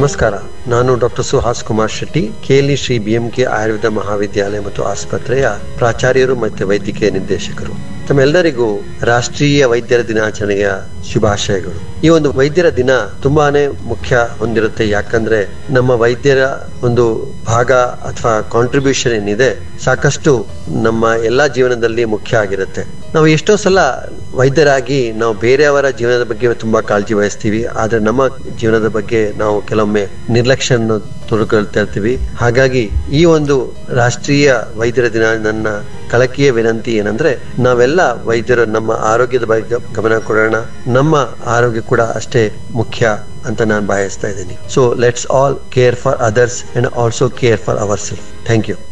ನಮಸ್ಕಾರ ನಾನು ಡಾಕ್ಟರ್ ಸುಹಾಸ್ ಕುಮಾರ್ ಶೆಟ್ಟಿ ಕೇಲಿ ಶ್ರೀ ಬಿಎಂಕೆ ಆಯುರ್ವೇದ ಮಹಾವಿದ್ಯಾಲಯ ಮತ್ತು ಆಸ್ಪತ್ರೆಯ ಪ್ರಾಚಾರ್ಯರು ಮತ್ತು ವೈದ್ಯಕೀಯ ನಿರ್ದೇಶಕರು ತಮ್ಮೆಲ್ಲರಿಗೂ ರಾಷ್ಟ್ರೀಯ ವೈದ್ಯರ ದಿನಾಚರಣೆಯ ಶುಭಾಶಯಗಳು ಈ ಒಂದು ವೈದ್ಯರ ದಿನ ತುಂಬಾನೇ ಮುಖ್ಯ ಹೊಂದಿರುತ್ತೆ ಯಾಕಂದ್ರೆ ನಮ್ಮ ವೈದ್ಯರ ಒಂದು ಭಾಗ ಅಥವಾ ಕಾಂಟ್ರಿಬ್ಯೂಷನ್ ಏನಿದೆ ಸಾಕಷ್ಟು ನಮ್ಮ ಎಲ್ಲಾ ಜೀವನದಲ್ಲಿ ಮುಖ್ಯ ಆಗಿರುತ್ತೆ ನಾವು ಎಷ್ಟೋ ಸಲ ವೈದ್ಯರಾಗಿ ನಾವು ಬೇರೆಯವರ ಜೀವನದ ಬಗ್ಗೆ ತುಂಬಾ ಕಾಳಜಿ ವಹಿಸ್ತೀವಿ ಆದ್ರೆ ನಮ್ಮ ಜೀವನದ ಬಗ್ಗೆ ನಾವು ಕೆಲವೊಮ್ಮೆ ನಿರ್ಲಕ್ಷ್ಯವನ್ನು ತೊಡಕೊಳ್ತಾ ಇರ್ತೀವಿ ಹಾಗಾಗಿ ಈ ಒಂದು ರಾಷ್ಟ್ರೀಯ ವೈದ್ಯರ ದಿನ ನನ್ನ ಕಳಕಿಯ ವಿನಂತಿ ಏನಂದ್ರೆ ನಾವೆಲ್ಲ ವೈದ್ಯರು ನಮ್ಮ ಆರೋಗ್ಯದ ಬಗ್ಗೆ ಗಮನ ಕೊಡೋಣ ನಮ್ಮ ಆರೋಗ್ಯ ಕೂಡ ಅಷ್ಟೇ ಮುಖ್ಯ ಅಂತ ನಾನು ಭಾವಿಸ್ತಾ ಇದ್ದೀನಿ so let's all care for others and also care for our self thank you